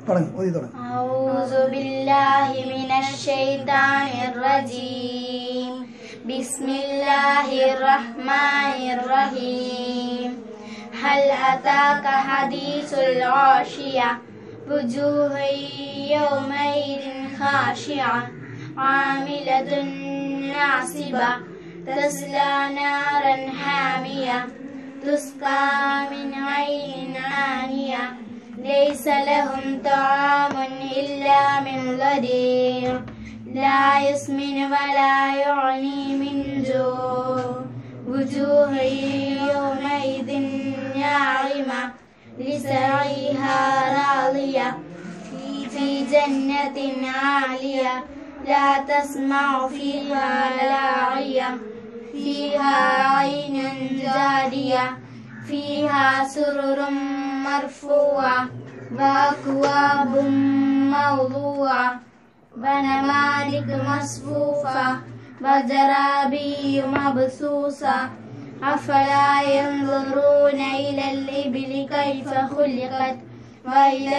തുടങ്ങി ഓതി തുടങ്ങി أعوذ بالله من الشيطان الرجيم بسم الله الرحمن الرحيم هل أتاك حديث الغاشية وجوه يومئذ خاشعة عاملة ناصبة تسلى نارا حامية تسقى من عين آنية ليس لهم طعام إلا من ضريع لا يسمن ولا يغني من جوع وجوه يومئذ ناعمة لسعيها راضية في- في جنة عالية لا تسمع فيها لاغية فيها عين جارية فيها سرر مرفوعة وأكواب موضوعة ونمارق مصفوفة وزرابي مبثوثة أفلا ينظرون إلى الإبل كيف خلقت وإلى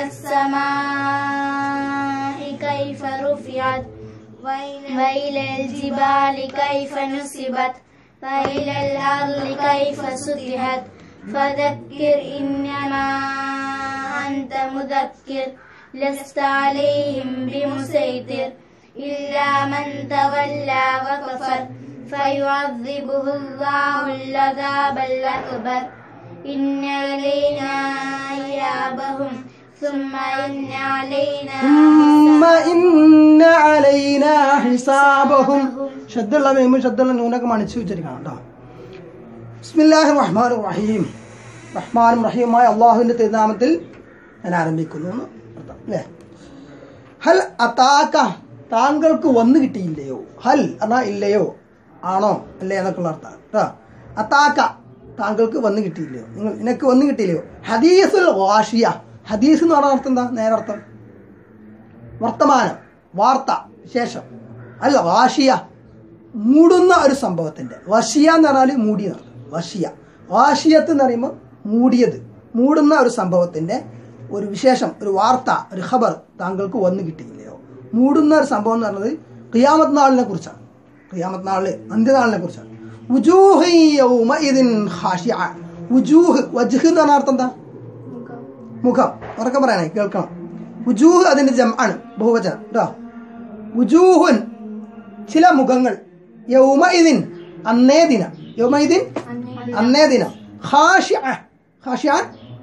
السماء كيف رفعت وإلى الجبال كيف نصبت وإلى الأرض كيف سطحت فذكر إنما أنت مذكر لست عليهم بمسيطر إلا من تولى وكفر فيعذبه الله العذاب الأكبر إن علينا إيابهم ثم إن علينا ثم إن علينا حسابهم ശ്രദ്ധയുള്ള വേമ്പും ശ്രദ്ധയുള്ള നൂനൊക്കെ മണിച്ചു വെച്ചിരിക്കണം കേട്ടോ ബിസ്മില്ലാഹി റഹ്മാൻ റഹീം റഹ്മാനും റഹീമായ അള്ളാഹുവിന്റെ തിരുനാമത്തിൽ ഞാൻ ആരംഭിക്കുന്നു എന്ന് അർത്ഥം അല്ലേ ഹൽ അതാക്ക താങ്കൾക്ക് വന്നു കിട്ടിയില്ലയോ ഹൽ എന്നാ ഇല്ലയോ ആണോ അല്ലേ എന്നൊക്കെയുള്ള അർത്ഥം കേട്ടോ അതാക്ക താങ്കൾക്ക് വന്നു കിട്ടിയില്ലയോ നിങ്ങൾ നിനക്ക് വന്നു കിട്ടിയില്ലയോ ഹദീസുൽ വാഷിയ ഹദീസ് എന്ന് പറഞ്ഞ അർത്ഥം എന്താ നേരർത്ഥം വർത്തമാനം വാർത്ത വിശേഷം അല്ല വാഷിയ മൂടുന്ന ഒരു സംഭവത്തിന്റെ വഷിയ എന്ന് പറഞ്ഞാൽ മൂടിയ വഷിയ വാഷിയത്ത് എന്ന് പറയുമ്പോൾ മൂടിയത് മൂടുന്ന ഒരു സംഭവത്തിന്റെ ഒരു വിശേഷം ഒരു വാർത്ത ഒരു ഖബർ താങ്കൾക്ക് വന്നു കിട്ടിയില്ലയോ മൂടുന്ന ഒരു സംഭവം എന്ന് പറയുന്നത് ഖിയാമത്ത് നാളിനെ കുറിച്ചാണ് ഖിയാമത്ത് നാളില് അന്ത്യനാളിനെ കുറിച്ചാണ് ഉജൂഹ് യൗമഇദിൻ ഖാശിഅ. ഉജൂഹ് വജ്ഹ് എന്ന് പറഞ്ഞ അർത്ഥം എന്താ മുഖം ഉറക്കം പറയണേ കേൾക്കണം ഉജൂഹ് അതിന്റെ ജം ആണ് ബഹുവചനം കേട്ടോ ഉജൂഹുൻ ചില മുഖങ്ങൾ യൗമഇദിൻ അന്നേ ദിനം യൗമഇദിൻ അന്നേ ദിനം ഖാശിഅ. ഖാശിഅൻ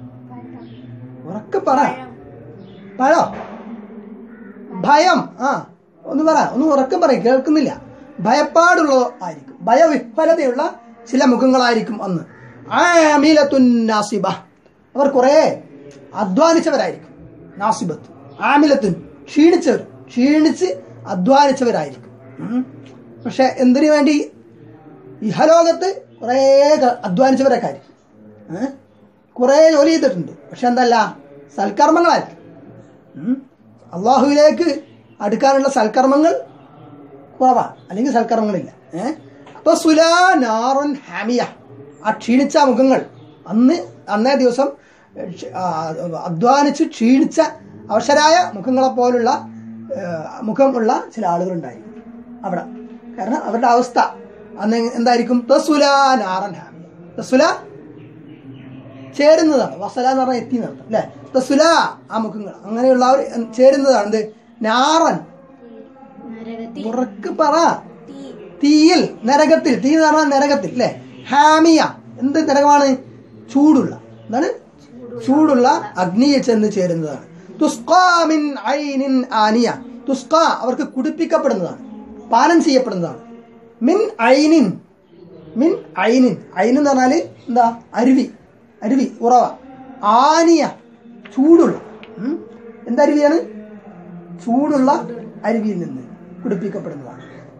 ഉറക്കെ പറ പഴോ ഭയം ആ ഒന്ന് പറ ഒന്ന് ഉറക്കം പറയും കേൾക്കുന്നില്ല ഭയപ്പാടുള്ളതോ ആയിരിക്കും ഭയവിഹ്വലതയുള്ള ചില മുഖങ്ങളായിരിക്കും അന്ന് ആമിലത്തുൻ നാസിബ അവർ കുറെ അധ്വാനിച്ചവരായിരിക്കും നാസിബത്ത് ആമിലത്തുൻ ക്ഷീണിച്ചവർ ക്ഷീണിച്ച് അധ്വാനിച്ചവരായിരിക്കും ഉം. പക്ഷെ എന്തിനു വേണ്ടി ഇഹലോകത്ത് കുറേ ക- അധ്വാനിച്ചവരൊക്കെ ആയിരിക്കും ഏഹ് കുറേ ജോലി ചെയ്തിട്ടുണ്ട് പക്ഷെ എന്തല്ല സൽക്കർമ്മങ്ങളായിരിക്കും ഉം. അള്ളാഹുവിലേക്ക് അടുക്കാനുള്ള സൽക്കർമ്മങ്ങൾ കുറവാണ് അല്ലെങ്കിൽ സൽക്കർമ്മങ്ങളില്ല ഏഹ് അപ്പൊ സുലാ നാറുൻ ഹാമിയ ആ ക്ഷീണിച്ച മുഖങ്ങൾ അന്ന് അന്നേ ദിവസം ഏഹ്, ക്ഷ- ആ, അധ്വാനിച്ച് ക്ഷീണിച്ച അവശരായ മുഖങ്ങളെ പോലുള്ള ഏഹ്, മുഖമുള്ള ചില ആളുകളുണ്ടായിരിക്കും അവിടെ കാരണം അവരുടെ അവസ്ഥ അന്ന് എന്തായിരിക്കും തസുല നാറൻ ഹാമിയ തസുല ചേരുന്നതാണ് വസല എന്ന് പറഞ്ഞാൽ എത്തി നടത്തും അല്ലെ തസുല ആ മുഖങ്ങൾ അങ്ങനെയുള്ള അവർ ചേരുന്നതാണ് എന്ത് നാറൻ നരകത്തിൽ ഉറക്ക് പറ തീയിൽ നരകത്തിൽ തീ എന്ന് പറഞ്ഞാൽ നരകത്തിൽ അല്ലെ ഹാമിയ എന്ത് നരകമാണ് ചൂടുള്ള എന്താണ് ചൂടുള്ള അഗ്നിയിൽ ചെന്ന് ചേരുന്നതാണ് തുസ്കാ മിൻ ഐനിൻ ആനിയ തുസ്ക അവർക്ക് കുടിപ്പിക്കപ്പെടുന്നതാണ് പാനം ചെയ്യപ്പെടുന്നതാണ് മിൻ ഐനിൻ മിൻ ഐനിൻ ഐൻ എന്ന് പറഞ്ഞാല് എന്താ അരുവി അരുവി ഉറവ ആനിയ ചൂടുള്ള ഉം? എന്തരുവിയാണ് ചൂടുള്ള അരുവിയിൽ നിന്ന് കുടിപ്പിക്കപ്പെടുന്നതാണ്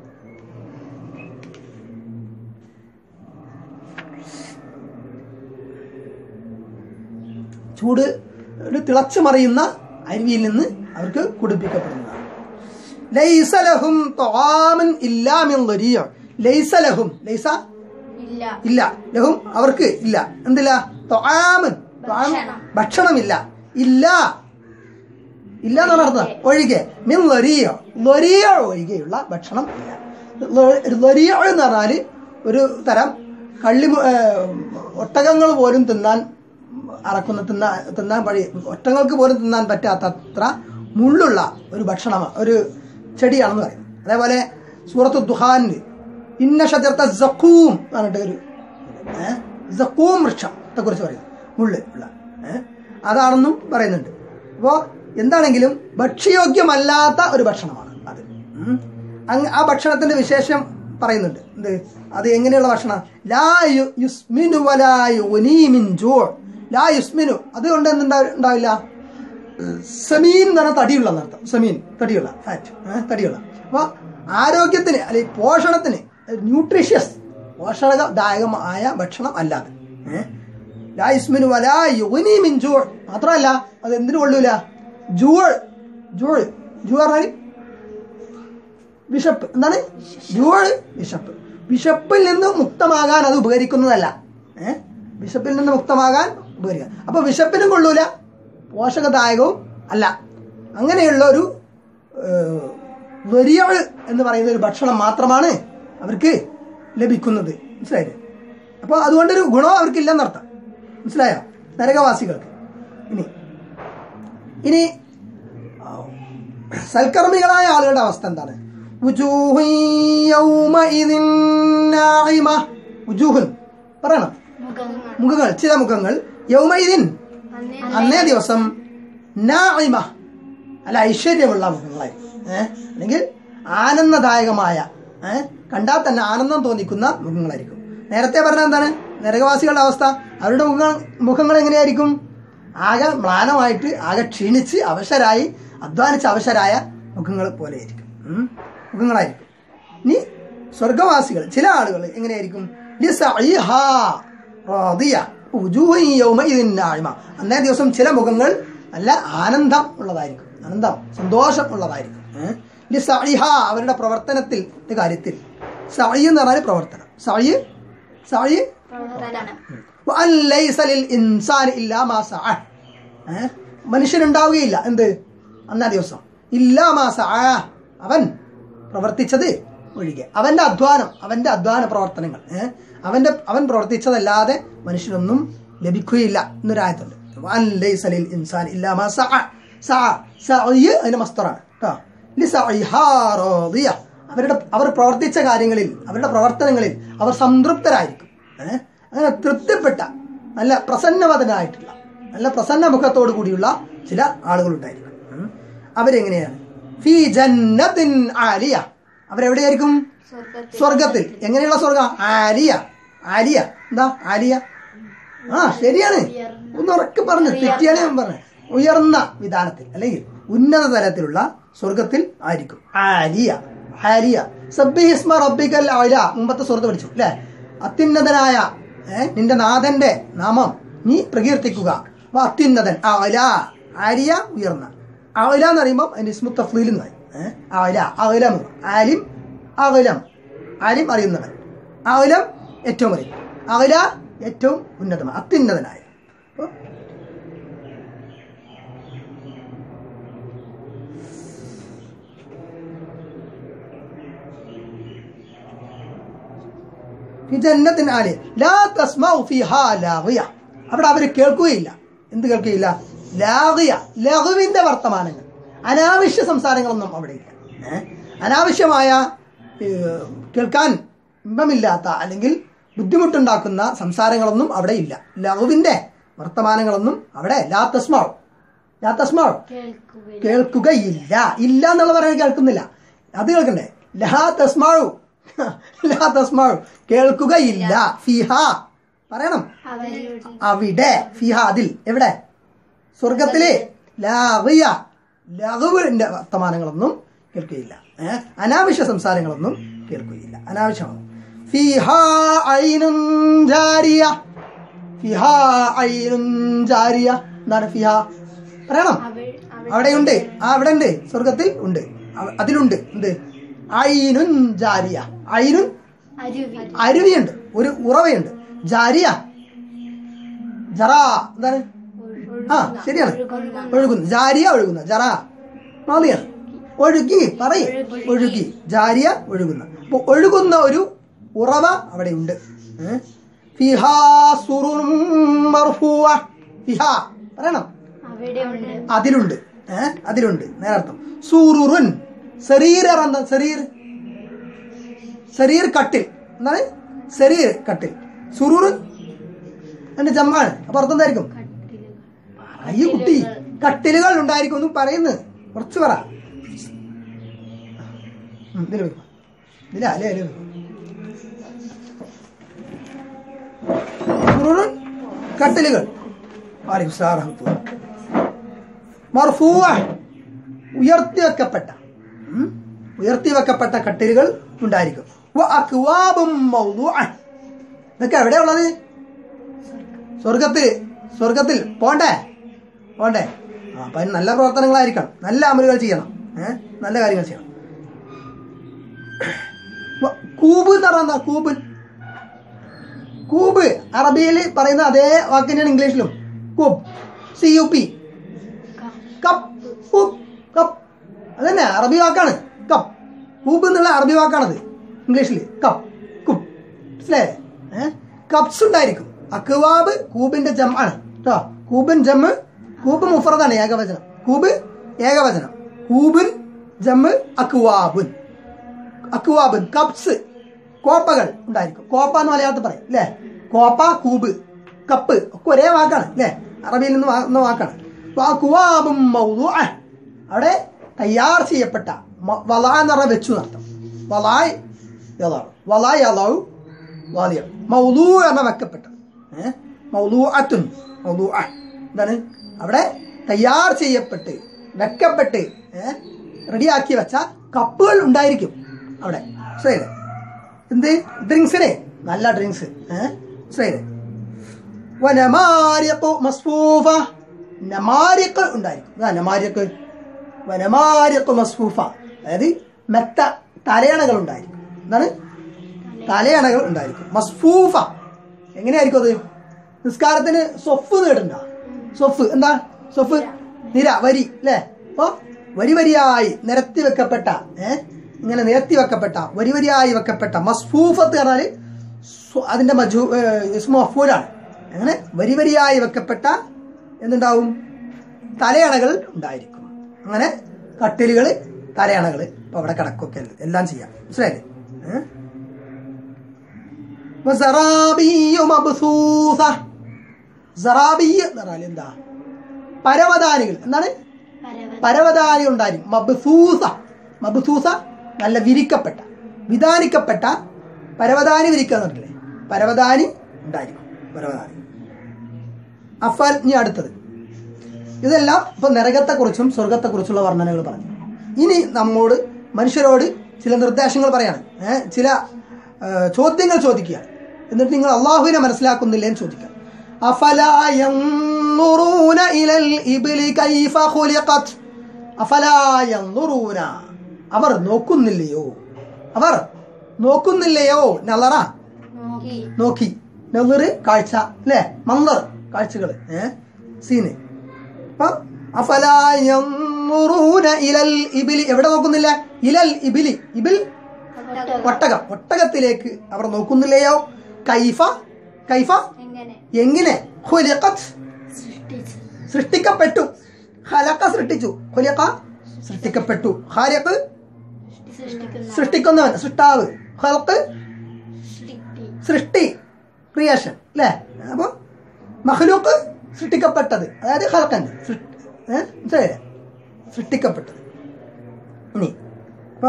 ചൂട് ഒരു തിളച്ചു മറിയുന്ന അരുവിയിൽ നിന്ന് അവർക്ക് കുടിപ്പിക്കപ്പെടുന്നതാണ് ലൈസലഹും ത്വാമൻ ഇല്ലാമിൻ ലരിയ ലൈസലഹും ലൈസ ഇല്ല ഇല്ല ലഹും അവർക്ക് ഇല്ല എന്തില്ല ത്വാമൻ ത്വാം ഭക്ഷണം. ഭക്ഷണമില്ല ഇല്ല ഇല്ല എന്നാണ് അർത്ഥം ഒഴികെ മിൻ ലൊരിയോ ലൊരിയോ ഒഴികെയുള്ള ഭക്ഷണം ഇല്ല ലൊ- ലൊരിയോ എന്ന് പറഞ്ഞാല് ഒരു തരം കള്ളി ഒട്ടകങ്ങൾ പോലും തിന്നാൻ അറക്കുന്ന തിന്നാ തിന്നാൻ വഴി ഒട്ടകങ്ങൾക്ക് പോലും തിന്നാൻ പറ്റാത്തത്ര മുള്ളുള്ള ഒരു ഭക്ഷണം ഒരു ചെടിയാണെന്ന് പറയും അതേപോലെ സൂറത്ത് ദുഹാനിൽ ഇന്ന ഷജർത്ത സഖൂം എന്ന് പറഞ്ഞിട്ട് ഒരു ഏഹ് സഖൂം വൃക്ഷത്തെ കുറിച്ച് പറയുന്നു മുള്ള് ഉള്ള ഏഹ് അതാണെന്നും പറയുന്നുണ്ട് അപ്പോൾ എന്താണെങ്കിലും ഭക്ഷ്യയോഗ്യമല്ലാത്ത ഒരു ഭക്ഷണമാണ് അത് ഉം. അങ്ങ് ആ ഭക്ഷണത്തിന്റെ വിശേഷം പറയുന്നുണ്ട് എന്ത് അത് എങ്ങനെയുള്ള ഭക്ഷണം ലാ യു- യുസ്മിനു വലാ യുഗ്നീ മിൻ ജൂ' ലാ യുസ്മിനു അതുകൊണ്ട് എന്തുണ്ടാ ഉണ്ടാവില്ല സമീൻ എന്ന് പറഞ്ഞാൽ തടിയുള്ള എന്നർത്ഥം സമീൻ തടിയുള്ള ഫാറ്റ് തടിയുള്ള അപ്പോൾ ആരോഗ്യത്തിന് അല്ലെങ്കിൽ പോഷണത്തിന് ന്യൂട്രീഷ്യസ് പോഷകദായകമായ ഭക്ഷണം അല്ലാതെ ഏഹ് ലായിസ്മിനു വല യുഗ്നി മിൻ ജൂൾ മാത്രമല്ല അത് എന്തിനു കൊള്ളൂല ജൂൾ ജൂൾ ജൂ പറഞ്ഞാൽ വിശപ്പ് എന്താണ് ജൂൾ വിശപ്പ് വിശപ്പിൽ നിന്ന് മുക്തമാകാൻ അത് ഉപകരിക്കുന്നതല്ല ഏഹ് വിശപ്പിൽ നിന്ന് മുക്തമാകാൻ ഉപകരിക്കുക അപ്പൊ വിശപ്പിനും കൊള്ളൂല പോഷകദായകവും അല്ല അങ്ങനെയുള്ള ഒരു വെരിയവൾ എന്ന് പറയുന്ന ഒരു ഭക്ഷണം മാത്രമാണ് അവർക്ക് ലഭിക്കുന്നത് മനസ്സിലായില്ലേ അപ്പോൾ അതുകൊണ്ടൊരു ഗുണം അവർക്കില്ലെന്നർത്ഥം മനസ്സിലായോ നരകവാസികൾക്ക് ഇനി ഇനി ആ, സൽക്കർമ്മികളായ ആളുകളുടെ അവസ്ഥ എന്താണ് ഉജൂഹുൻ യൗമഇദിൻ നാഇമ. ഉജൂഹുൻ പറയണം മുഖങ്ങൾ മുഖങ്ങൾ ചില മുഖങ്ങൾ യൗമയിദിൻ അന്നേ ദിവസം നാഇമ അല്ല ഐശ്വര്യമുള്ള മുഖങ്ങളായി ഏഹ് അല്ലെങ്കിൽ ആനന്ദദായകമായ ഏഹ് കണ്ടാൽ തന്നെ ആനന്ദം തോന്നിക്കുന്ന മുഖങ്ങളായിരിക്കും നേരത്തെ പറഞ്ഞ എന്താണ് നരകവാസികളുടെ അവസ്ഥ അവരുടെ മുഖങ്ങൾ മുഖങ്ങൾ എങ്ങനെയായിരിക്കും ആകെ മ്ലാനമായിട്ട് ആകെ ക്ഷീണിച്ച് അവശരായി അധ്വാനിച്ച് അവശരായ മുഖങ്ങൾ പോലെയായിരിക്കും ഉം. മുഖങ്ങളായിരിക്കും ഇനി സ്വർഗവാസികൾ ചില ആളുകൾ എങ്ങനെയായിരിക്കും ലിസഇഹാ റാദിയ ഉജൂഹുൻ യൗമഇദിൻ നാഇമ. അന്നേ ദിവസം ചില മുഖങ്ങൾ നല്ല ആനന്ദം ഉള്ളതായിരിക്കും ആനന്ദം സന്തോഷം ഉള്ളതായിരിക്കും ഏഹ്? ലിസഇഹ അവരുടെ പ്രവർത്തനത്തിൽ കാര്യത്തിൽ സഅയ് എന്ന് പറഞ്ഞാൽ പ്രവർത്തനം സഅയ് സഅയ് പ്രവർത്തനം വഅൻ ലൈസ ലിൽ ഇൻസാനി ഇല്ലാ മാ സഅ. ഏ? മനുഷ്യനുണ്ടാവുകയില്ല എന്ത് അന്നാ ദിവസം ഇല്ലാ മാ സഅ. അവൻ പ്രവർത്തിച്ചത് ഒഴികെ അവന്റെ അധ്വാനം അവന്റെ അധ്വാന പ്രവർത്തനങ്ങൾ ഏ? അവന്റെ അവൻ പ്രവർത്തിച്ചതല്ലാതെ മനുഷ്യനൊന്നും ലഭിക്കുകയില്ല എന്നൊരായത്തുണ്ട് വഅൻ ലൈസ ലിൽ ഇൻസാനി ഇല്ലാ മാ സഅ. സഅ. സഅയ് അതിന്റെ മസ്തറാണ് കേട്ടോ ലിസഇഹാ റാദിയ. അവരുടെ അവർ പ്രവർത്തിച്ച കാര്യങ്ങളിൽ അവരുടെ പ്രവർത്തനങ്ങളിൽ അവർ സംതൃപ്തരായിരിക്കും ഏഹ് അങ്ങനെ തൃപ്തിപ്പെട്ട നല്ല പ്രസന്നവതനായിട്ടുള്ള നല്ല പ്രസന്ന മുഖത്തോടു കൂടിയുള്ള ചില ആളുകളുണ്ടായിരിക്കും ഉം. അവരെങ്ങനെയാണ് ഫീ ജന്നത്തിൻ ആലിയ അവരെവിടെയായിരിക്കും സ്വർഗത്തിൽ സ്വർഗത്തിൽ എങ്ങനെയുള്ള സ്വർഗം ആലിയ ആലിയ എന്താ ആലിയ ആ ശരിയാണ് ഒന്ന് ഉറക്കെ പറഞ്ഞു തെറ്റിയാണ് ഞാൻ പറഞ്ഞത് ഉയർന്ന വിധാനത്തിൽ അല്ലെങ്കിൽ ഉന്നത തലത്തിലുള്ള സ്വർഗത്തിൽ ആയിരിക്കും ആലിയ ആലിയ സബ്ബിഹിസ്മ റബ്ബിക്കൽ അല മുമ്പത്തെ സ്വർഗം പഠിച്ചു അല്ലേ അത്യുന്നതനായ ഏ, നിന്റെ നാഥന്റെ നാമം നീ പ്രകീർത്തിക്കുക അപ്പൊ അത്യുന്നതൻ അല ആലിയ ഉയർന്ന അല എന്ന് പറയുമ്പോൾ അതിന്റെ ഇസ്മു തഫ്ലീൽ എന്ന് പറയും ഏഹ് അല അകലം ആലിം അകലം ആലിം അറിയുന്നവൻ അകലം ഏറ്റവും അറിയും അകല ഏറ്റവും ഉന്നതമായ അത്യുന്നതനായ അപ്പൊ ഫി ജന്നത്തിൻ ആലി ലാ തസ്മഉ ഫീഹാ ലാഗിയ അവിടെ അവർ കേൾക്കുകയില്ല എന്ത് കേൾക്കുകയില്ല ലാഗിയ ലഘുവിന്റെ വർത്തമാനങ്ങൾ അനാവശ്യ സംസാരങ്ങളൊന്നും അവിടെ ഇല്ല ഏ? അനാവശ്യമായ ഏ, കേൾക്കാൻ ഇമ്പമില്ലാത്ത അല്ലെങ്കിൽ ബുദ്ധിമുട്ടുണ്ടാക്കുന്ന സംസാരങ്ങളൊന്നും അവിടെ ഇല്ല ലഘുവിന്റെ വർത്തമാനങ്ങളൊന്നും അവിടെ ലാ തസ്മാവ് ലാ തസ്മാവ് കേൾക്കുക കേൾക്കുകയില്ല ഇല്ല എന്നുള്ള പറയാൻ കേൾക്കുന്നില്ല അത് കേൾക്കണ്ടേ ലാ തസ്മാഴു ലാ തസ്മാഴു കേൾക്കുകയില്ല ഫിഹ പറയണം അവരുടെ അവിടെ ഫിഹ അതിൽ എവിടെ സ്വർഗത്തിലെ ലാഹിയ ലഘുവിന്റെ വർത്തമാനങ്ങളൊന്നും കേൾക്കുകയില്ല ഏഹ് അനാവശ്യ സംസാരങ്ങളൊന്നും കേൾക്കുകയില്ല അനാവശ്യമാണ് ഫിഹ ഐനുൻ ജാരിയ ഫിഹ ഐനുൻ ജാരിയ എന്താണ് ഫിഹ പറയണം അവൾ അവൾ അവിടെയുണ്ട് ആ അവിടെ ഉണ്ട് സ്വർഗത്തിൽ ഉണ്ട് അവ- അതിലുണ്ട് എന്ത് ഐനുൻ ജാരിയ ഐനുൻ അരുവി അരുവിയുണ്ട് ഒരു ഉറവയുണ്ട് ജാരിയ ജറ എന്താണ് ആ ശരിയാണ് ഒഴുകുന്നു ജാരിയ ഒഴുകുന്ന ജറ മാതിയാണ് ഒഴുകി പറയും ഒഴുകി ജാരിയ ഒഴുകുന്ന അപ്പൊ ഒഴുകുന്ന ഒരു ഉറവ അവിടെ ഉണ്ട് ഏ? ഫിഹാ സുറുറും മർഫൂവ. ഫിഹാ പറയണം അവിടെ ഉണ്ട് അതിലുണ്ട് ഏ അതിലുണ്ട് നേരർത്ഥം സൂറുറുൻ ശരീര എന്താ ശരീർ ശരീർ കട്ടിൽ എന്താണ് ശരീർ കട്ടിൽ സുറൂറ് എന്റെ ജമ്മാണ് അപ്പൊ അർത്ഥം എന്തായിരിക്കും അയ്യോ കുട്ടി കട്ടിലുകൾ ഉണ്ടായിരിക്കും എന്ന് പറയുന്നത് കുറച്ച് പറ ഉം, ഇതില് വെക്ക്. ഇതിലാ അല്ലേ അല്ലേ സുറൂറ് കട്ടിലുകൾ വാലിക്കും സലാം വറഹ്മത്തുള്ളാഹി. മർഫൂവ ഉയർത്തി വെക്കപ്പെട്ട ഉം, ഉയർത്തി വെക്കപ്പെട്ട കട്ടിലുകൾ ഉണ്ടായിരിക്കും വ അക്വാബും മൗദൂഅ. ഇതൊക്കെ എവിടെയാ ഉള്ളത് സ്വർഗത്തിൽ സ്വർഗത്തിൽ പോണ്ടേ പോണ്ടേ ആ, അപ്പൊ അതിന് നല്ല പ്രവർത്തനങ്ങളായിരിക്കണം നല്ല അമലുകൾ ചെയ്യണം ഏഹ് നല്ല കാര്യങ്ങൾ ചെയ്യണം വ- കൂബ് എന്ന് പറഞ്ഞാൽ കൂബ് കൂബ് അറബിയിൽ പറയുന്ന അതേ വാക്ക് തന്നെയാണ് ഇംഗ്ലീഷിലും കൂബ് സി യു പി കപ്പ് കൂബ് കപ്പ് അതന്നെ അറബി വാക്കാണ് കപ്പ് കൂബ് എന്നുള്ള അറബി വാക്കാണത് ഇംഗ്ലീഷിൽ കപ്പ് കുബ് മനസ്സിലായേ ഏഹ് കപ്സ് ഉണ്ടായിരിക്കും അക്വാബ് കൂബിന്റെ ജം ആണ് കേട്ടോ കൂബിൻ ജമ്മ് കൂബ് മുഫറദാണ് ഏകവചനം കൂബ് ഏകവചനം കൂബിൻ ജമ്മ് അക്വാബുൻ അക്വാബുൻ കപ്സ് കോപ്പകൾ ഉണ്ടായിരിക്കും കോപ്പ എന്ന് മലയാളത്തിൽ പറയും അല്ലേ കോപ്പ കൂബ് കപ്പ് ഒക്കെ ഒരേ വാക്കാണ് അല്ലേ അറബിയിൽ നിന്ന് വാ- വന്ന വാക്കാണ് അപ്പൊ ആ കുവാബും മൗദൂഅ. അവിടെ തയ്യാർ ചെയ്യപ്പെട്ട മ- വലാ എന്ന് പറഞ്ഞാൽ വെച്ചു നടത്തം വലായ് യഥാവ് വലായ് യഥാവ് വാലിയ മൗലൂ എന്ന വെക്കപ്പെട്ട ഏഹ് മൗലൂ അത്തുൻ മൗലൂ എന്താണ് അവിടെ തയ്യാർ ചെയ്യപ്പെട്ട് വെക്കപ്പെട്ട് ഏഹ് റെഡിയാക്കി വെച്ച കപ്പുകൾ ഉണ്ടായിരിക്കും അവിടെ മനസ്സിലായില്ലേ എന്ത് ഡ്രിങ്ക്സിനെ നല്ല ഡ്രിങ്ക്സ് ഏഹ് മനസ്സിലായില്ലേ വനമാരിഖു മസ്ഫൂഫ നമാരിഖ് ഉണ്ടായിരിക്കും ഇതാ നമാരിഖ് വനമാരിഖ് മസ്ഫൂഫ അതായത് മെത്ത തലയണകൾ ഉണ്ടായിരിക്കും എന്താണ് തലയണകൾ ഉണ്ടായിരിക്കും മസ്ഫൂഫ എങ്ങനെയായിരിക്കും അത് നിസ്കാരത്തിന് സൊഫ് നേടണ്ട സൊഫ് എന്താ സൊഫ് നിര വരി അല്ലേ അപ്പൊ വരി വരിയായി നിരത്തി വെക്കപ്പെട്ട ഏഹ് ഇങ്ങനെ നിരത്തി വെക്കപ്പെട്ട വരി വരിയായി വെക്കപ്പെട്ട മസ്ഫൂഫത്ത് പറഞ്ഞാല് സ്വ- അതിന്റെ മജു മഫൂലാണ് അങ്ങനെ വരി വരിയായി വെക്കപ്പെട്ട എന്തുണ്ടാവും തലയണകൾ ഉണ്ടായിരിക്കും അങ്ങനെ കട്ടിലുകൾ തലയണകൾ ഇപ്പൊ അവിടെ കിടക്കൊക്കെ എല്ലാം ചെയ്യാം മനസ്സിലായില്ലേ ഏഹ് വസറാബിയ്യു മബ്സൂസ. സറാബിയ്യ് എന്ന് പറഞ്ഞാൽ എന്താ പരവതാനികൾ എന്താണ് പരവ പരവതാനി ഉണ്ടായിരിക്കും മബ്സൂസ മബ്സൂസ നല്ല വിരിക്കപ്പെട്ട വിധാനിക്കപ്പെട്ട പരവതാനി വിരിക്കുക എന്ന് പറഞ്ഞില്ലേ പരവതാനി ഉണ്ടായിരിക്കും പരവതാനി അഫൽ ഇനി അടുത്തത് ഇതെല്ലാം ഇപ്പൊ നരകത്തെക്കുറിച്ചും സ്വർഗത്തെക്കുറിച്ചുള്ള വർണ്ണനകൾ പറഞ്ഞു ഇനി നമ്മോട് മനുഷ്യരോട് ചില നിർദ്ദേശങ്ങൾ പറയാണ് ഏഹ് ചില ആ, ചോദ്യങ്ങൾ ചോദിക്കുകയാണ് എന്നിട്ട് നിങ്ങൾ അള്ളാഹുവിനെ മനസ്സിലാക്കുന്നില്ലേ എന്ന് ചോദിക്കാം അഫലാ യൻളുറൂന ഇലൽ ഇബ്ലി കൈഫ ഖുലിഖത് അഫലാ യൻളുറൂന അവർ നോക്കുന്നില്ലയോ അവർ നോക്കുന്നില്ലയോ നളറ നോക്കി നോക്കി നെവറ് കാഴ്ച അല്ലേ മന്ദർ കാഴ്ചകൾ ഏ സീന് അപ്പൊ അഫലാ യൻളുറൂന ഇലൽ ഇബിലി എവിടെ നോക്കുന്നില്ല ഇലൽ ഇബിലി ഇബിൽ ഒട്ടകം ഒട്ടകത്തിലേക്ക് അവർ നോക്കുന്നില്ലയോ കൈഫ കൈഫ എങ്ങനെ എങ്ങനെ ഖുലിഖത് സൃഷ്ടിച്ചു സൃഷ്ടിക്കപ്പെട്ടു ഖലഖ സൃഷ്ടിച്ചു ഖുലിഖ സൃഷ്ടിക്കപ്പെട്ടു ഖാലിഖ് സൃഷ്ടിക്കുന്ന സൃഷ്ടിക്കുന്നവൻ സൃഷ്ടാവ് ഖൽഖ് സൃഷ്ടി സൃഷ്ടി ക്രിയേഷൻ അല്ലേ അപ്പൊ മഹ്ലൂക്ക് സൃഷ്ടിക്കപ്പെട്ടത് അതായത് ഹൽക്കൻ മനസ്സിലായില്ലേ സൃഷ്ടിക്കപ്പെട്ടത് ഇനി അപ്പൊ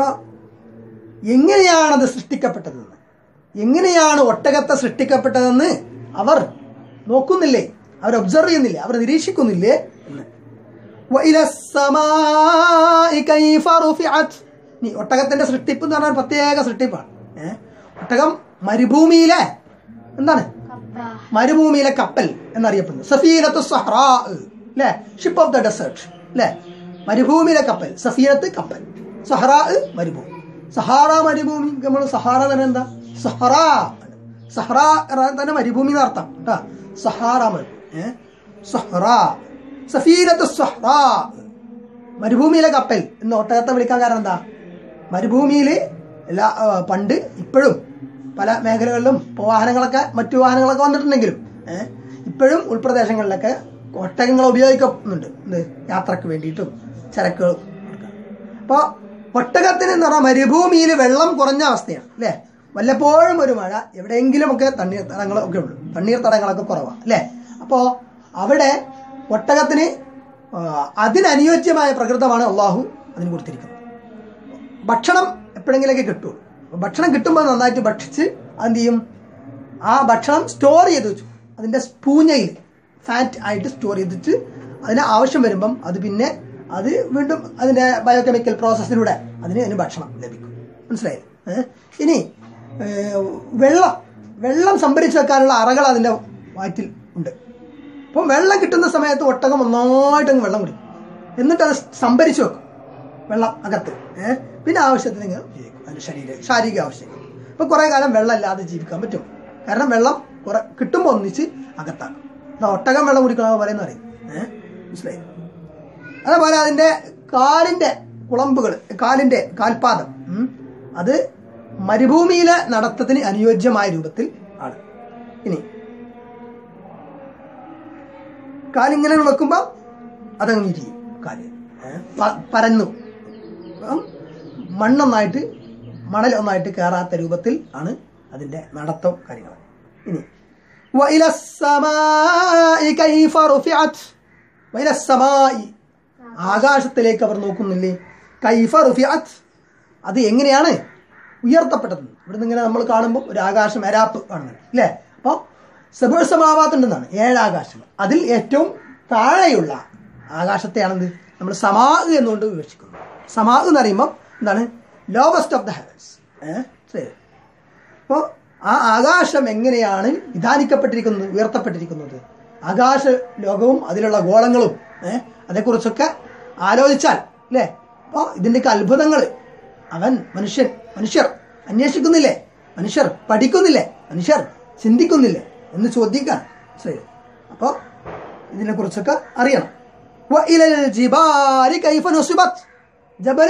എങ്ങനെയാണത് സൃഷ്ടിക്കപ്പെട്ടതെന്ന് എങ്ങനെയാണ് ഒട്ടകത്തെ സൃഷ്ടിക്കപ്പെട്ടതെന്ന് അവർ നോക്കുന്നില്ലേ അവർ ഒബ്സർവ് ചെയ്യുന്നില്ലേ അവർ നിരീക്ഷിക്കുന്നില്ലേ എന്ന് وإلى السماء كيف رفعت നീ ഒട്ടകത്തിന്റെ സൃഷ്ടിപ്പ് എന്ന് പറഞ്ഞാൽ പ്രത്യേക സൃഷ്ടിപ്പാണ് ഏഹ് ഒട്ടകം മരുഭൂമിയിലെ എന്താണ് കപ്പ മരുഭൂമിയിലെ കപ്പൽ എന്നറിയപ്പെടുന്നു സഫീനത്ത് സഹ്റാ അല്ലേ ഷിപ്പ് ഓഫ് ദ ഡെസേർട്ട് അല്ലേ മരുഭൂമിയിലെ കപ്പൽ സഫീനത്ത് കപ്പൽ സഹറാ മരുഭൂമി സഹാറ മരുഭൂമി നമ്മൾ സഹാറ തന്നെ എന്താ സഹറാ സഹറാ എന്ന് തന്നെ മരുഭൂമി എന്ന് അർത്ഥം കേട്ടാ സഹാറ മരുഭൂമി ഏ? സഹ്റാ സഫീനത്ത് സഹ്റാ മരുഭൂമിയിലെ കപ്പൽ എന്ന് ഒട്ടകത്തെ വിളിക്കാൻ കാരണം എന്താ മരുഭൂമിയിൽ എല്ലാ ആ, പണ്ട് ഇപ്പോഴും പല മേഖലകളിലും ഇപ്പോൾ വാഹനങ്ങളൊക്കെ മറ്റു വാഹനങ്ങളൊക്കെ വന്നിട്ടുണ്ടെങ്കിലും ഏഹ് ഇപ്പോഴും ഉൾപ്രദേശങ്ങളിലൊക്കെ ഒട്ടകങ്ങൾ ഉപയോഗിക്കുന്നുണ്ട് എന്ത് യാത്രക്ക് വേണ്ടിയിട്ടും ചരക്കുകൾ അപ്പോൾ ഒട്ടകത്തിന് എന്ന് പറഞ്ഞാൽ മരുഭൂമിയിൽ വെള്ളം കുറഞ്ഞ അവസ്ഥയാണ് അല്ലേ വല്ലപ്പോഴും ഒരു മഴ എവിടെയെങ്കിലുമൊക്കെ തണ്ണീർ തടങ്ങളൊക്കെ ഉള്ളൂ തണ്ണീർ തടങ്ങളൊക്കെ കുറവാണ് അല്ലേ അപ്പോൾ അവിടെ ഒട്ടകത്തിന് ആ, അതിനനുയോജ്യമായ പ്രകൃതമാണ് അള്ളാഹു അതിന് കൊടുത്തിരിക്കുന്നത് ഭക്ഷണം എപ്പോഴെങ്കിലൊക്കെ കിട്ടുള്ളൂ അപ്പോൾ ഭക്ഷണം കിട്ടുമ്പോൾ നന്നായിട്ട് ഭക്ഷിച്ച് എന്ത് ചെയ്യും ആ ഭക്ഷണം സ്റ്റോർ ചെയ്ത് വെച്ചു അതിൻ്റെ സ്പൂഞ്ഞയിൽ ഫാറ്റ് ആയിട്ട് സ്റ്റോർ ചെയ്തിട്ട് അതിന് ആവശ്യം വരുമ്പം അത് പിന്നെ അത് വീണ്ടും അതിൻ്റെ ബയോകെമിക്കൽ പ്രോസസ്സിലൂടെ അതിന് അതിന് ഭക്ഷണം ലഭിക്കും മനസ്സിലായില്ലേ ഏഹ്? ഇനി ഏഹ്, വെള്ളം വെള്ളം സംഭരിച്ചു വെക്കാനുള്ള അറകൾ അതിൻ്റെ വയറ്റിൽ ഉണ്ട് അപ്പം വെള്ളം കിട്ടുന്ന സമയത്ത് ഒട്ടകം ഒന്നായിട്ടങ്ങ് വെള്ളം കുടിക്കും എന്നിട്ട് അത് സംഭരിച്ചു വെക്കും വെള്ളം അകത്ത് ഏഹ് പിന്നെ ആവശ്യത്തിന് ഇങ്ങനെ ഉപയോഗിക്കും അതിൻ്റെ ശരീര ശാരീരിക ആവശ്യങ്ങൾ ഇപ്പം കുറേ കാലം വെള്ളം ഇല്ലാതെ ജീവിക്കാൻ പറ്റും കാരണം വെള്ളം കുറെ കിട്ടുമ്പോൾ ഒന്നിച്ച് അകത്താക്കും എന്നാ ഒട്ടകം വെള്ളം കുടിക്കണമെന്ന് പറയുന്ന പറയും ഏഹ് മനസ്സിലായി അതേപോലെ അതിൻ്റെ കാലിൻ്റെ കുളമ്പുകൾ കാലിൻ്റെ കാൽപാദം ഉം, അത് മരുഭൂമിയിലെ നടത്തത്തിന് അനുയോജ്യമായ രൂപത്തിൽ ആണ് ഇനി കാലിങ്ങനെ വെക്കുമ്പോൾ അതങ്ങ് ഇരിയും കാല് ഏ? പ- പരന്നു അപ്പം മണ്ണൊന്നായിട്ട് മണൽ ഒന്നായിട്ട് കയറാത്ത രൂപത്തിൽ ആണ് അതിൻ്റെ നടത്തം കാര്യങ്ങൾ ഇനി وإلى السماء كيف رفعت وإلى السماء ആകാശത്തിലേക്ക് അവർ നോക്കുന്നില്ലേ കൈഫ റുഫിഅത്ത് അത് എങ്ങനെയാണ് ഉയർത്തപ്പെട്ടത് ഇവിടുന്ന് ഇങ്ങനെ നമ്മൾ കാണുമ്പോൾ ഒരു ആകാശം എരാപ്പ് കാണുന്നത് അല്ലേ അപ്പോൾ സബുൾ സമാവാത്തുണ്ടെന്നാണ് ഏഴ് ആകാശങ്ങൾ അതിൽ ഏറ്റവും താഴെയുള്ള ആകാശത്തെയാണെന്ത് നമ്മൾ സമാ എന്നുകൊണ്ട് വിവക്ഷിക്കുന്നത് സമാ എന്ന് പറയുമ്പോൾ എന്താണ് ലോവസ്റ്റ് ഓഫ് ദ ഹെവൻസ് ഏഹ് ശരി അപ്പോൾ ആ ആകാശം എങ്ങനെയാണ് വിധാനിക്കപ്പെട്ടിരിക്കുന്നത് ഉയർത്തപ്പെട്ടിരിക്കുന്നത് ആകാശ ലോകവും അതിലുള്ള ഗോളങ്ങളും ഏഹ് അതേക്കുറിച്ചൊക്കെ ആലോചിച്ചാൽ അല്ലേ അപ്പോൾ ഇതിൻ്റെയൊക്കെ അത്ഭുതങ്ങൾ അവൻ മനുഷ്യൻ മനുഷ്യർ അന്വേഷിക്കുന്നില്ലേ മനുഷ്യർ പഠിക്കുന്നില്ലേ മനുഷ്യർ ചിന്തിക്കുന്നില്ലേ എന്ന് ചോദിക്കാൻ ശരി അപ്പോൾ ഇതിനെക്കുറിച്ചൊക്കെ അറിയണം وإلى الجبال كيف نصبت ജബൽ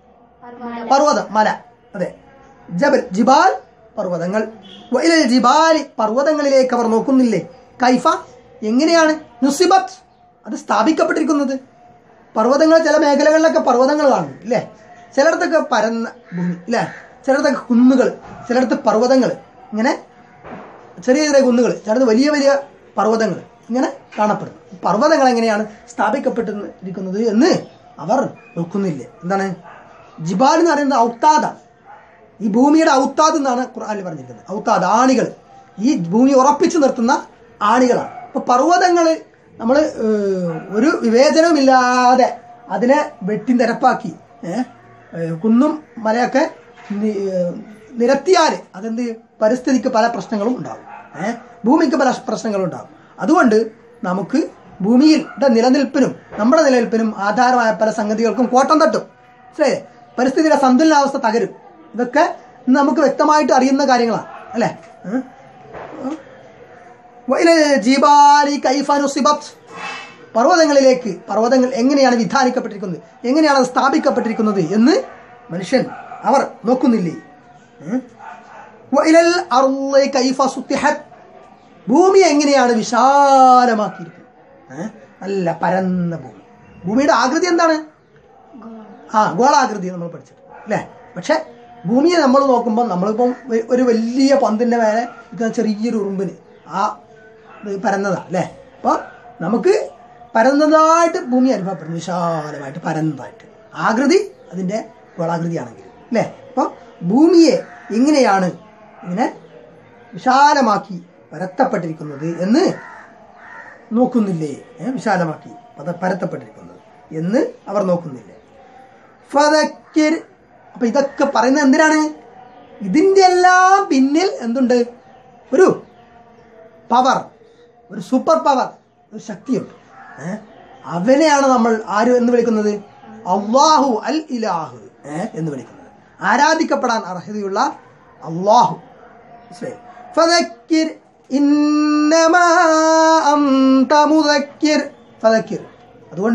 പർവ്വതം മല അതെ ജബൽ ജിബാൽ പർവ്വതങ്ങൾ വൈലൽ ജിബാലി പർവ്വതങ്ങളിലേക്ക് അവർ നോക്കുന്നില്ലേ കൈഫ എങ്ങനെയാണ് നുസിബത്ത് അത് സ്ഥാപിക്കപ്പെട്ടിരിക്കുന്നത് പർവ്വതങ്ങൾ ചില മേഖലകളിലൊക്കെ പർവ്വതങ്ങൾ കാണുന്നു ഇല്ലേ ചിലയിടത്തൊക്കെ പരന്ന ഭൂമി ഇല്ലേ ചിലയിടത്തൊക്കെ കുന്നുകൾ ചിലയിടത്ത് പർവ്വതങ്ങൾ ഇങ്ങനെ ചെറിയ ചെറിയ കുന്നുകൾ ചിലത് വലിയ വലിയ പർവ്വതങ്ങൾ ഇങ്ങനെ കാണപ്പെടുന്നു പർവ്വതങ്ങൾ എങ്ങനെയാണ് സ്ഥാപിക്കപ്പെട്ടിരിക്കുന്നത് എന്ന് അവർ നോക്കുന്നില്ലേ എന്താണ് ജിബാൽ എന്ന് പറയുന്നത് ഔത്താദാണ് ഈ ഭൂമിയുടെ ഔത്താദ് എന്നാണ് ഖുർആനിൽ പറഞ്ഞിരിക്കുന്നത് ഔത്താദ് ആണികൾ ഈ ഭൂമി ഉറപ്പിച്ചു നിർത്തുന്ന ആണികളാണ് അപ്പൊ പർവ്വതങ്ങൾ നമ്മൾ ഒരു വിവേചനവുമില്ലാതെ അതിനെ വെട്ടി നിരപ്പാക്കി ഏഹ്, ഏഹ്, കുന്നും മലയൊക്കെ നി- ഏഹ്, നിരത്തിയാൽ അതെന്ത് പരിസ്ഥിതിക്ക് പല പ്രശ്നങ്ങളും ഉണ്ടാകും ഏഹ് ഭൂമിക്ക് പല പ്രശ്നങ്ങളും ഉണ്ടാകും അതുകൊണ്ട് നമുക്ക് ഭൂമിയുടെ നിലനിൽപ്പിനും നമ്മുടെ നിലനിൽപ്പിനും ആധാരമായ പല സംഗതികൾക്കും കോട്ടം തട്ടും ശരി പരിസ്ഥിതിയുടെ സന്തുലനാവസ്ഥ തകരും ഇതൊക്കെ ഇന്ന് നമുക്ക് വ്യക്തമായിട്ട് അറിയുന്ന കാര്യങ്ങളാണ് അല്ലേ ഏഹ്? വൈല ജീബാലി കൈഫ നുസിബത്ത് പർവ്വതങ്ങളിലേക്ക് പർവ്വതങ്ങൾ എങ്ങനെയാണ് വിധാനിക്കപ്പെട്ടിരിക്കുന്നത് എങ്ങനെയാണ് അത് സ്ഥാപിക്കപ്പെട്ടിരിക്കുന്നത് എന്ന് മനുഷ്യൻ അവർ നോക്കുന്നില്ലേ ഏഹ്? വഇലൽ അർളി കൈഫ സുത്തിഹത് ഭൂമി എങ്ങനെയാണ് വിശാലമാക്കിയിരിക്കുന്നത് ഏഹ്? നല്ല പരന്ന ഭൂമി ഭൂമിയുടെ ആകൃതി എന്താണ് ആ ഗോളാകൃതി നമ്മൾ പഠിച്ചിട്ട് അല്ലേ പക്ഷെ ഭൂമിയെ നമ്മൾ നോക്കുമ്പോൾ നമ്മളിപ്പം വ- ഒരു വലിയ പന്തിൻ്റെ മേലെ നിൽക്കുന്ന ചെറിയൊരു ഉറുമ്പിന് ആ ഇത് പരന്നതാ അല്ലേ അപ്പോൾ നമുക്ക് പരന്നതായിട്ട് ഭൂമി അനുഭവപ്പെടുന്നു വിശാലമായിട്ട് പരന്നതായിട്ട് ആകൃതി അതിൻ്റെ ഗോളാകൃതിയാണെങ്കിൽ അല്ലേ അപ്പോൾ ഭൂമിയെ എങ്ങനെയാണ് ഇങ്ങനെ വിശാലമാക്കി പരത്തപ്പെട്ടിരിക്കുന്നത് എന്ന് നോക്കുന്നില്ലേ ഏ, വിശാലമാക്കി പത പരത്തപ്പെട്ടിരിക്കുന്നത് എന്ന് അവർ നോക്കുന്നില്ലേ ഫതക്കിർ അപ്പൊ ഇതൊക്കെ പറയുന്നത് എന്തിനാണ് ഇതിൻ്റെ എല്ലാം പിന്നിൽ എന്തുണ്ട് ഒരു പവർ ഒരു സൂപ്പർ പവർ ഒരു ശക്തിയുണ്ട് ഏ? അവനെയാണ് നമ്മൾ ആര് എന്ന് വിളിക്കുന്നത് അള്ളാഹു അൽ ഇലാഹു ഏ? എന്ന് വിളിക്കുന്നത് ആരാധിക്കപ്പെടാൻ അർഹതയുള്ള അള്ളാഹു മനസ്സിലായോ? ഫദക്കിർ ഇന്നമാ അന്ത മുദക്കിർ ഫദക്കിർ അതുകൊണ്ട്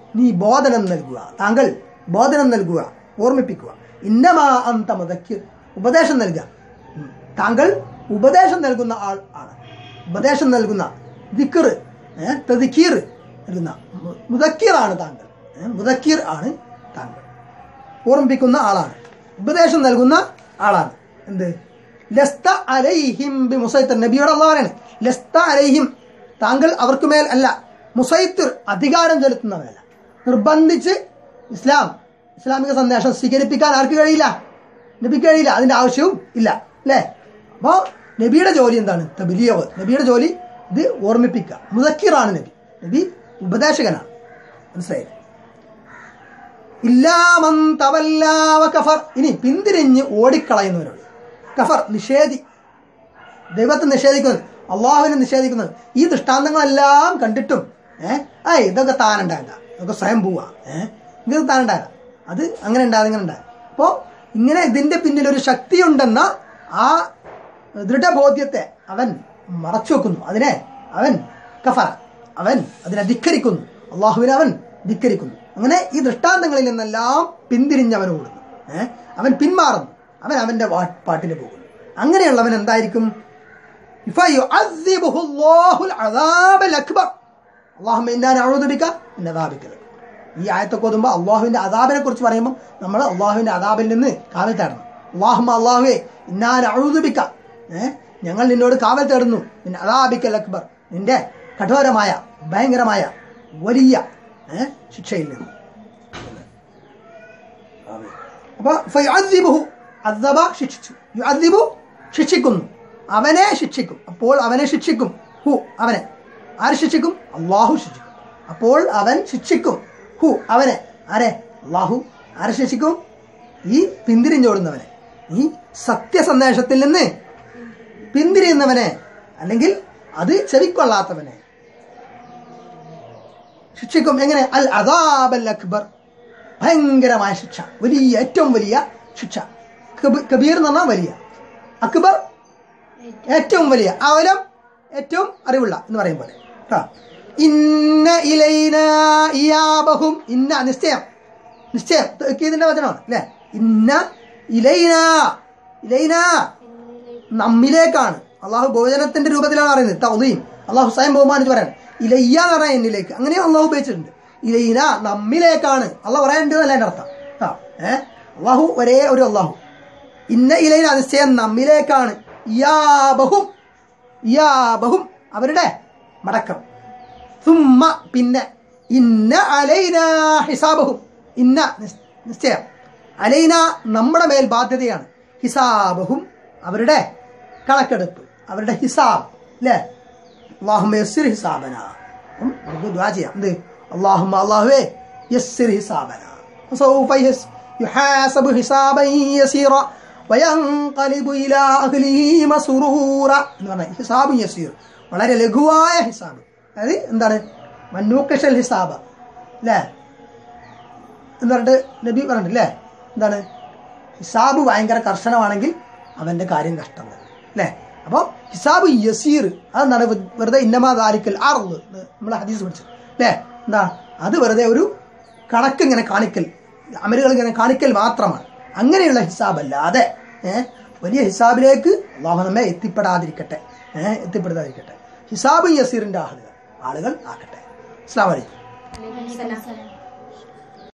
നീ ബോധനം നൽകുക താങ്കൾ ബോധനം നൽകുക ഓർമ്മിപ്പിക്കുക ഇന്നമാ അന്ത മുതക്കിർ ഉപദേശം നൽകുക ഉം. താങ്കൾ ഉപദേശം നൽകുന്ന ആൾ ആണ് ഉപദേശം നൽകുന്ന ദിക്കർ തദിക്കീർ നൽകുന്ന മു- മുദക്കീറാണ് താങ്കൾ ഏ, മുദക്കീർ ആണ് താങ്കൾ ഓർമ്മിപ്പിക്കുന്ന ആളാണ് ഉപദേശം നൽകുന്ന ആളാണ് എന്ത് ലസ്ത അലൈഹിം ബി മുസൈത്തർ നബിയോട് അള്ളാഹ് പറയാണ് ലസ്ത അലൈഹിം താങ്കൾ അവർക്ക് മേൽ അല്ല മുസൈത്തിർ അധികാരം ചെലുത്തുന്നവരല്ല നിർബന്ധിച്ച് ഇസ്ലാം ഇസ്ലാമിക സന്ദേശം സ്വീകരിപ്പിക്കാൻ ആർക്ക് കഴിയില്ല നബിക്ക് കഴിയില്ല അതിന്റെ ആവശ്യവും ഇല്ല അല്ലേ അപ്പോൾ നബിയുടെ ജോലി എന്താണ് തബിലിയവ് നബിയുടെ ജോലി ഇത് ഓർമ്മിപ്പിക്കുക മുദക്കിറാണ് നബി നബി ഉപദേശകനാണ് മനസ്സിലായില്ലേ ഇല്ലാമൻ തവല്ലാവ കഫർ ഇനി പിന്തിരിഞ്ഞ് ഓടിക്കളയുന്നവരുണ്ട് കഫർ നിഷേധി ദൈവത്തെ നിഷേധിക്കുന്നത് അള്ളാഹുവിനെ നിഷേധിക്കുന്നത് ഈ ദൃഷ്ടാന്തങ്ങളെല്ലാം കണ്ടിട്ടും ഏഹ് ആ ഇതൊക്കെ താനുണ്ടായതാ ഇതൊക്കെ സ്വയം പോവാ ഏഹ് ഇതൊക്കെ താനുണ്ടായതാ അത് അങ്ങനെ ഉണ്ടായത് ഇങ്ങനെ ഉണ്ടായത് അപ്പോൾ ഇങ്ങനെ ഇതിന്റെ പിന്നിൽ ഒരു ശക്തിയുണ്ടെന്ന ആ ദൃഢബോധ്യത്തെ അവൻ മറച്ചു വെക്കുന്നു അതിനെ അവൻ കഫർ അവൻ അതിനെ ധിക്കരിക്കുന്നു അള്ളാഹുവിനെ അവൻ ധിക്കരിക്കുന്നു അങ്ങനെ ഈ ദൃഷ്ടാന്തങ്ങളിൽ നിന്നെല്ലാം പിന്തിരിഞ്ഞവൻ ഓടുന്നു ഏഹ് അവൻ പിന്മാറുന്നു അവൻ അവന്റെ വാ- പാട്ടിന് പോകുന്നു അങ്ങനെയുള്ളവൻ എന്തായിരിക്കും فيعذبه الله العذاب الأكبر اللهم إنا نعوذ بك من عذابك الأكبر. ഈ ആയത്തൊക്കെ ഓതുമ്പോൾ അള്ളാഹുവിന്റെ അതാബിനെ കുറിച്ച് പറയുമ്പോൾ നമ്മൾ അള്ളാഹുവിന്റെ അതാബിൽ നിന്ന് കാവൽ തേടണം അള്ളാഹുമ അള്ളാഹുവേ ഇന്നാൻ അഴുതുബിക്ക ഏഹ് ഞങ്ങൾ നിന്നോട് കാവൽ തേടുന്നു നിന്റെ അതാബിക്കൽ അക്ബർ നിന്റെ കഠോരമായ ഭയങ്കരമായ വലിയ ഏഹ് ശിക്ഷയിൽ നിന്ന് അപ്പൊ ഫയുഅദ്ദിബുഹു അദ്ദബ ശിക്ഷിച്ചു യുഅദ്ദിബു ശിക്ഷിക്കുന്നു അവനെ ശിക്ഷിക്കും അപ്പോൾ അവനെ ശിക്ഷിക്കും ഹു അവനെ ആര് ശിക്ഷിക്കും അള്ളാഹു ശിക്ഷിക്കും അപ്പോൾ അവൻ ശിക്ഷിക്കും ഹു അവനെ ആരെ അള്ളാഹു ആരെ ശിക്ഷിക്കും ഈ പിന്തിരിഞ്ഞോടുന്നവനെ ഈ സത്യസന്ദേശത്തിൽ നിന്ന് പിന്തിരിയുന്നവനെ അല്ലെങ്കിൽ അത് ചെവിക്കൊള്ളാത്തവനെ ശിക്ഷിക്കും എങ്ങനെ അൽ അദാബൽ അക്ബർ ഭയങ്കരമായ ശിക്ഷ വലിയ ഏറ്റവും വലിയ ശിക്ഷ കബ- കബീർ എന്ന് പറഞ്ഞാൽ വലിയ അക്ബർ ഏറ്റവും വലിയ അവലം ഏറ്റവും അറിവുള്ള എന്ന് പറയും പോലെ കേട്ടോ ഇന്ന ഇലൈന ഇയാബഹും ഇന്ന നിശ്ചയം നിശ്ചയം ഇതിന്റെ വചനമാണ് അല്ലേ ഇന്ന ഇലൈന ഇലൈന നമ്മിലേക്കാണ് അള്ളാഹു ബഹുജനത്തിന്റെ രൂപത്തിലാണ് പറയുന്നത് തൗദീം അള്ളാഹു സ്വയം ബഹുമാനിച്ച് പറയാണ് ഇലയ്യ എന്ന് പറഞ്ഞാൽ എന്നിലേക്ക് അങ്ങനെയും അള്ളാഹു ഉപയോഗിച്ചിട്ടുണ്ട് ഇലൈന നമ്മിലേക്കാണ് അള്ളാഹ് പറയാനുണ്ട് എന്നല്ല എൻ്റെ അർത്ഥം കേട്ടോ ഏഹ് അള്ളാഹു ഒരേ ഒരു അള്ളാഹു ഇന്ന ഇലൈന നിശ്ചയം നമ്മിലേക്കാണ് യാബഹും യാബഹും അവരുടെ മടക്കം സുമ്മ പിന്നെ ഇന്ന അലൈന ഹിസാബഹും ഇന്ന നിസ്- നിശ്ചയം അലൈന നമ്മുടെ മേൽ ബാധ്യതയാണ് ഹിസാബഹും അവരുടെ കണക്കെടുപ്പ് അവരുടെ ഹിസാബ് അല്ലേ അള്ളാഹുമ്മ യസ്സിർ ഹിസാബന ഉം, നമുക്ക് ദ്വാ ചെയ്യാം എന്ത് അള്ളാഹുമ്മ അള്ളാഹുവേ യസ്സിർ ഹിസാബന فسوف يس- يحاسب حسابا يسيرا وينقلب إلى أهله مسرورا എന്ന് പറഞ്ഞാൽ ഹിസാബ് യസീർ വളരെ ലഘുവായ ഹിസാബ് അതായത് എന്താണ് മന്നൂക്കഷൽ ഹിസാബ് അല്ലേ എന്ന് പറഞ്ഞിട്ട് നബി പറഞ്ഞിട്ടില്ലേ എന്താണ് ഹിസാബ് ഭയങ്കര കർശനമാണെങ്കിൽ അവന്റെ കാര്യം കഷ്ടം തന്നെ അല്ലേ അപ്പോൾ ഹിസാബ് യസീർ അതെന്താണ് വെ- വെറുതെ ഇന്നമാ ദാരിക്കൽ ആറുള്ളത് നമ്മൾ ഹദീസ് പഠിച്ചു അല്ലേ എന്താ അത് വെറുതെ ഒരു കണക്ക് ഇങ്ങനെ കാണിക്കൽ അമലുകൾ ഇങ്ങനെ കാണിക്കൽ മാത്രമാണ് അങ്ങനെയുള്ള ഹിസാബ് അല്ലാതെ ഏഹ് വലിയ ഹിസാബിലേക്ക് അള്ളാഹു നമ്മെ എത്തിപ്പെടാതിരിക്കട്ടെ ഏഹ് എത്തിപ്പെടുത്താതിരിക്കട്ടെ ഹിസാബ് യസീറിന്റെ ആളുകൾ ആളുകൾ ആക്കട്ടെ അസ്ലാം വലൈക്കും അലൈക്കും സലാം